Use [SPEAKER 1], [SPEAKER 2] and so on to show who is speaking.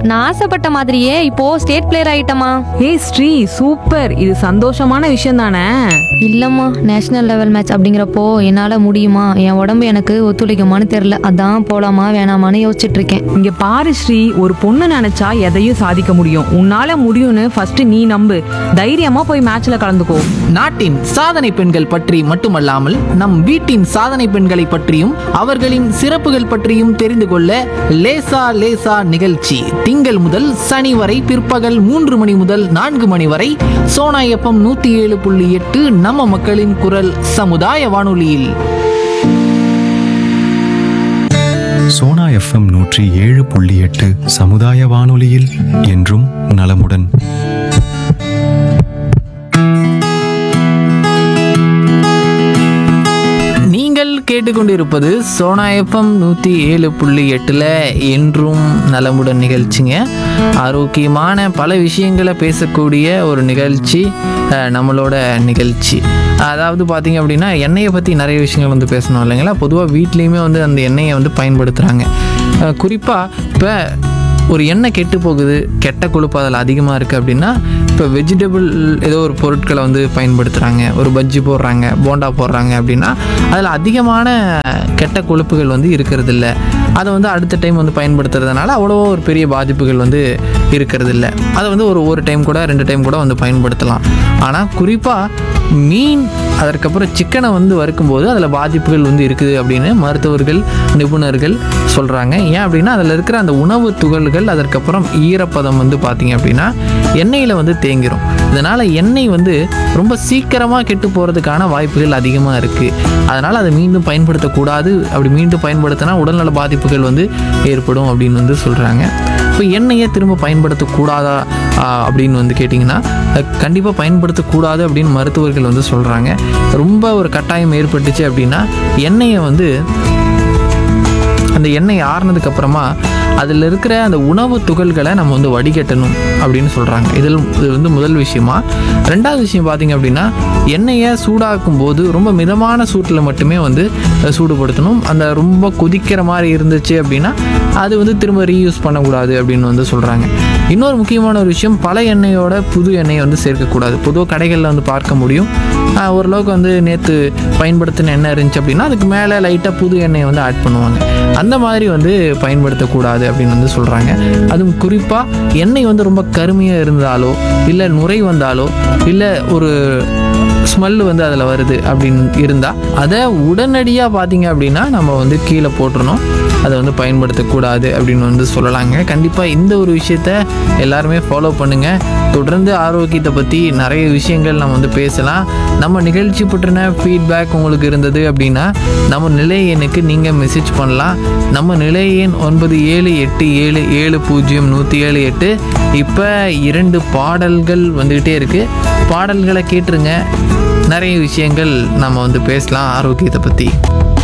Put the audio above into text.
[SPEAKER 1] நான் ஆசைப்பட்ட மாதிரியே இப்போ ஸ்டேட் பிளேயர் ஆயிட்டமா
[SPEAKER 2] ஏய் ஸ்ரீ சூப்பர் இது சந்தோஷமான விஷயம் தானே
[SPEAKER 1] இல்லம்மா நேஷனல் லெவல் மேட்ச் அப்படிங்கிறப்போ என்னால முடியுமா என் உடம்பு எனக்கு ஒத்துழைக்குமான்னு தெரியல அதான் போலாமா வேணாமான்னு யோசிச்சுட்டு இருக்கேன்
[SPEAKER 2] இங்க பாரு ஸ்ரீ ஒரு பொண்ணு நினைச்சா எதையும் சாதிக்க முடியும் உன்னால முடியும்னு ஃபர்ஸ்ட் நீ நம்பு தைரியமா போய் மேட்ச்ல கலந்துக்கோ
[SPEAKER 3] நாட்டின் சாதனை பெண்கள் பற்றி மட்டுமல்லாமல் நம் வீட்டின் சாதனை பெண்களை பற்றியும் அவர்களின் சிறப்புகள் பற்றியும் தெரிந்து கொள்ள லேசா லேசா நிகழ்ச்சி திங்கள் முதல் சனி வரை பிற்பகல் மூன்று மணி முதல் நான்கு மணி வரை சோனா எஃப்எம் நூத்தி ஏழு புள்ளி எட்டு நம்ம மக்களின் குரல் சமுதாய வானொலியில்
[SPEAKER 4] சோனா எஃப்எம் நூற்றி ஏழு புள்ளி எட்டு சமுதாய வானொலியில் என்றும் நலமுடன்
[SPEAKER 3] நீங்கள் கேட்டுக்கொண்டிருப்பது சோனா எஃப்எம் நூற்றி ஏழு புள்ளி எட்டில் என்றும் நலமுடன் நிகழ்ச்சிங்க ஆரோக்கியமான பல விஷயங்களை பேசக்கூடிய ஒரு நிகழ்ச்சி அஹ், நம்மளோட நிகழ்ச்சி அதாவது பார்த்தீங்க அப்படின்னா எண்ணெயை பற்றி நிறைய விஷயங்கள் வந்து பேசணும் இல்லைங்களா பொதுவாக வீட்லேயுமே வந்து அந்த எண்ணெயை வந்து பயன்படுத்துகிறாங்க குறிப்பாக இப்போ ஒரு எண்ணெய் கெட்டு போகுது கெட்ட கொழுப்பு அதில் அதிகமாக இருக்குது அப்படின்னா இப்போ வெஜிடபிள் ஏதோ ஒரு பொருட்களை வந்து பயன்படுத்துகிறாங்க ஒரு பஜ்ஜி போடுறாங்க போண்டா போடுறாங்க அப்படின்னா அதில் அதிகமான கெட்ட கொழுப்புகள் வந்து இருக்கிறது இல்ல அதை வந்து அடுத்த டைம் வந்து பயன்படுத்துறதுனால அவ்வளோ ஒரு பெரிய பாதிப்புகள் வந்து இருக்கிறது இல்ல அதை வந்து ஒரு ஒரு டைம் கூட ரெண்டு டைம் கூட வந்து பயன்படுத்தலாம் ஆனால் குறிப்பாக மீன் அதற்கப்புறம் சிக்கனை வந்து வறுக்கும்போது அதில் பாதிப்புகள் வந்து இருக்குது அப்படின்னு மருத்துவர்கள் நிபுணர்கள் சொல்கிறாங்க ஏன் அப்படின்னா அதில் இருக்கிற அந்த உணவு துகள்கள் அதற்கப்புறம் ஈரப்பதம் வந்து பார்த்தீங்க அப்படின்னா எண்ணெயில் வந்து தேங்கிரும் இதனால் எண்ணெய் வந்து ரொம்ப சீக்கிரமாக கெட்டு போகிறதுக்கான வாய்ப்புகள் அதிகமாக இருக்குது அதனால் அதை மீண்டும் பயன்படுத்தக்கூடாது அப்படி மீண்டும் பயன்படுத்தினா உடல்நல பாதிப்புகள் வந்து ஏற்படும் அப்படின்னு வந்து சொல்கிறாங்க இப்போ எண்ணெயை திரும்ப பயன்படுத்தக்கூடாதா ஆ, அப்படின்னு வந்து கேட்டிங்கன்னா கண்டிப்பாக பயன்படுத்தக்கூடாது அப்படின்னு மருத்துவர்கள் வந்து சொல்கிறாங்க ரொம்ப ஒரு கட்டாயம் ஏற்பட்டுச்சு அப்படின்னா எண்ணெயை வந்து அந்த எண்ணெய் ஆறுனதுக்கு அப்புறமா அதில் இருக்கிற அந்த உணவு துகள்களை நம்ம வந்து வடிகட்டணும் அப்படின்னு சொல்கிறாங்க இதில் இது வந்து முதல் விஷயமா ரெண்டாவது விஷயம் பார்த்தீங்க அப்படின்னா எண்ணெயை சூடாக்கும் போது ரொம்ப மிதமான சூட்டில் மட்டுமே வந்து அஹ், சூடுபடுத்தணும் அந்த ரொம்ப கொதிக்கிற மாதிரி இருந்துச்சு அப்படின்னா அது வந்து திரும்ப ரீயூஸ் பண்ணக்கூடாது அப்படின்னு வந்து சொல்கிறாங்க இன்னொரு முக்கியமான ஒரு விஷயம் பல எண்ணெயோட புது எண்ணெயை வந்து சேர்க்கக்கூடாது பொதுவாக கடைகளில் வந்து பார்க்க முடியும் ஆஹ் ஓரளவுக்கு வந்து நேற்று பயன்படுத்தின எண்ணெய் இருந்துச்சு அப்படின்னா அதுக்கு மேலே லைட்டாக புது எண்ணெயை வந்து ஆட் பண்ணுவாங்க அந்த மாதிரி வந்து பயன்படுத்தக்கூடாது அப்படின்னு வந்து சொல்கிறாங்க அதுவும் குறிப்பாக எண்ணெய் வந்து ரொம்ப கருமையாக இருந்தாலோ இல்லை நுரை வந்தாலோ இல்லை ஒரு ஸ்மெல் வந்து அதில் வருது அப்படின்னு இருந்தால் அதை உடனடியாக பார்த்தீங்க அப்படின்னா நம்ம வந்து கீழே போட்டுறணும் அதை வந்து பயன்படுத்தக்கூடாது அப்படின்னு வந்து சொல்லலாங்க கண்டிப்பாக இந்த ஒரு விஷயத்த எல்லாருமே ஃபாலோ பண்ணுங்கள் தொடர்ந்து ஆரோக்கியத்தை பற்றி நிறைய விஷயங்கள் நம்ம வந்து பேசலாம் நம்ம நிகழ்ச்சி பற்றின ஃபீட்பேக் உங்களுக்கு இருந்தது அப்படின்னா நம்ம நிலைய எண்ணுக்கு நீங்கள் மெசேஜ் பண்ணலாம் நம்ம நிலைய எண் ஒன்பது ஏழு எட்டு ஏழு ஏழு பூஜ்ஜியம் நூற்றி ஏழு எட்டு இப்போ இரண்டு பாடல்கள் வந்துக்கிட்டே இருக்குது பாடல்களை கேட்டுருங்க நிறைய விஷயங்கள் நம்ம வந்து பேசலாம் ஆரோக்கியத்தை பற்றி